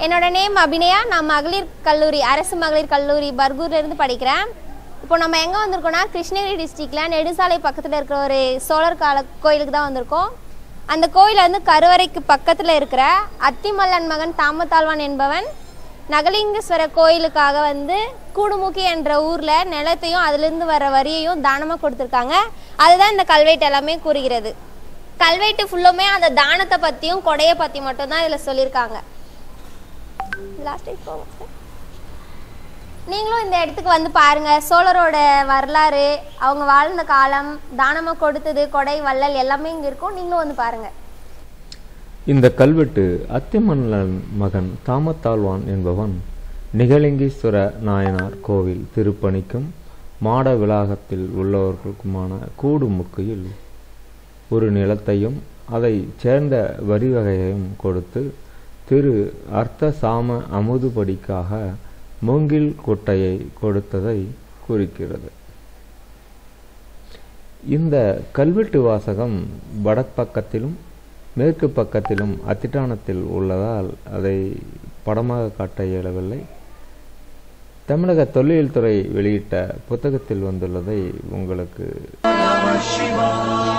என்னோட நேம் அபிநயா நான் மகளிர் கல்லூரி அரசு மகளிர் கல்லூரி பர்கூர்ல இருந்து படிக்கிறேன் இப்போ நம்ம எங்கே வந்திருக்கோம்னா கிருஷ்ணகிரி டிஸ்ட்ரிக்டில் நெடுசாலை பக்கத்தில் இருக்கிற ஒரு சோழர் கால கோயிலுக்கு தான் வந்திருக்கோம் அந்த கோயில் வந்து கருவறைக்கு பக்கத்தில் இருக்கிற அத்திமல்லன் மகன் தாமத்தாழ்வான் என்பவன் நகலிங்கேஸ்வரர் கோயிலுக்காக வந்து கூடுமுக்கி என்ற ஊரில் நிலத்தையும் அதுலேருந்து வர வரியையும் தானமாக கொடுத்துருக்காங்க அதுதான் இந்த கல்வெட்டு எல்லாமே கூறுகிறது கல்வெட்டு ஃபுல்லுமே அந்த தானத்தை பற்றியும் கொடையை பற்றி மட்டும்தான் இதில் சொல்லியிருக்காங்க லாஸ்ட் டைம் போவோம் சார் நீங்களும் இந்த இடத்துக்கு வந்து பாருங்க சோழரோட வரலாறு அவங்க வாழ்ந்த காலம் தானமா கொடுத்தது கொடை வள்ளல் எல்லாமே இங்க இருக்கும் நீங்களும் வந்து பாருங்க இந்த கல்வெட்டு அத்திமன்னன் மகன் தாமத்தாழ்வான் என்பவன் நிகலிங்கீஸ்வர நாயனார் கோவில் திருப்பணிக்கும் மாட விளாகத்தில் உள்ளவர்களுக்குமான கூடு முக்கையில் ஒரு நிலத்தையும் அதை சேர்ந்த வரி வகையையும் கொடுத்து திரு அர்த்த சாம அமுதுபடிக்காக மூங்கில் குட்டையை கொடுத்ததை குறிக்கிறது இந்த கல்வெட்டு வாசகம் வடப்பக்கத்திலும் மேற்கு பக்கத்திலும் அத்திட்டானத்தில் உள்ளதால் அதை படமாக காட்ட இயலவில்லை தமிழக தொல்லியல் துறை வெளியிட்ட புத்தகத்தில் வந்துள்ளதை உங்களுக்கு